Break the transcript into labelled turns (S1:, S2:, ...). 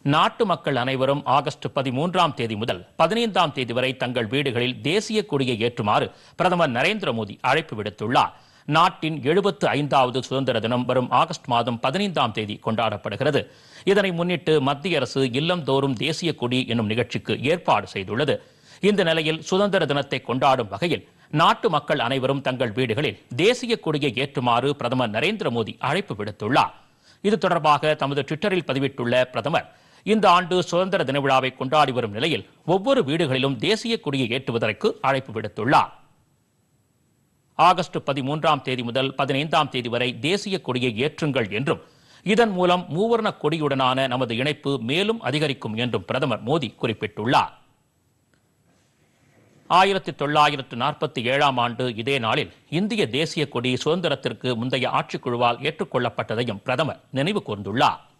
S1: நாட்டு மக்கள் அனைவரும் ஆகஸ்ட் பதிமூன்றாம் தேதி முதல் பதினைந்தாம் தேதி வரை தங்கள் வீடுகளில் தேசிய கொடியை ஏற்றுமாறு பிரதமர் நரேந்திர மோடி அழைப்பு விடுத்துள்ளார் நாட்டின் எழுபத்து ஐந்தாவது சுதந்திர தினம் வரும் ஆகஸ்ட் மாதம் பதினைந்தாம் தேதி கொண்டாடப்படுகிறது இதனை முன்னிட்டு மத்திய அரசு இல்லந்தோறும் தேசிய கொடி என்னும் நிகழ்ச்சிக்கு ஏற்பாடு செய்துள்ளது இந்த நிலையில் சுதந்திர தினத்தை கொண்டாடும் வகையில் நாட்டு மக்கள் அனைவரும் தங்கள் வீடுகளில் தேசிய கொடியை ஏற்றுமாறு பிரதமர் நரேந்திர மோடி அழைப்பு விடுத்துள்ளார் இது தொடர்பாக தமது ட்விட்டரில் பதிவிட்டுள்ள பிரதமர் இந்த ஆண்டு சுதந்திர தின விழாவை கொண்டாடி வரும் நிலையில் ஒவ்வொரு வீடுகளிலும் தேசிய கொடியை ஏற்றுவதற்கு அழைப்பு விடுத்துள்ளார் ஆகஸ்ட் பதிமூன்றாம் தேதி முதல் பதினைந்தாம் தேதி வரை தேசிய கொடியை ஏற்றுங்கள் என்றும் இதன் மூலம் மூவர்ண கொடியுடனான நமது இணைப்பு மேலும் அதிகரிக்கும் என்றும் பிரதமர் மோடி குறிப்பிட்டுள்ளார் ஆயிரத்தி தொள்ளாயிரத்து நாற்பத்தி ஏழாம் ஆண்டு இதே நாளில் இந்திய தேசிய கொடி சுதந்திரத்திற்கு முந்தைய ஆட்சிக்குழுவால் ஏற்றுக்கொள்ளப்பட்டதையும் பிரதமர் நினைவு கூர்ந்துள்ளார்